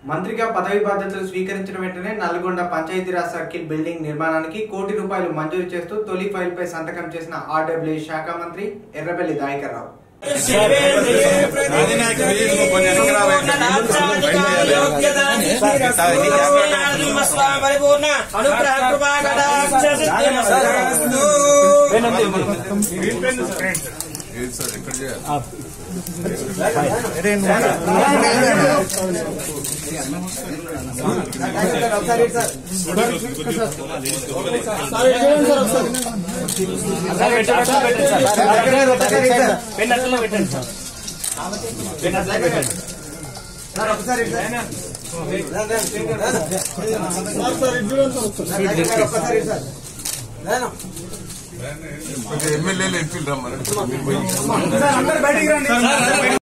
మంత్రిగా పదవి బాధ్యతలు స్వీకరించిన వెంటనే నల్గొండ పంచాయతీరాజ్ సర్కిల్ బిల్డింగ్ నిర్మాణానికి కోటి రూపాయలు మంజూరు చేస్తూ తొలి ఫైల్పై సంతకం చేసిన ఆర్డబ్ల్యూ శాఖ మంత్రి ఎర్రబెల్లి దాయకర్రావు పరిపూర్ణ అనుగ్రహ కృపా ఏది సార్ ఎక్కడ చేయాలి కొంచెం ఎమ్మెల్యేలు ఎంపీలు రమ్మని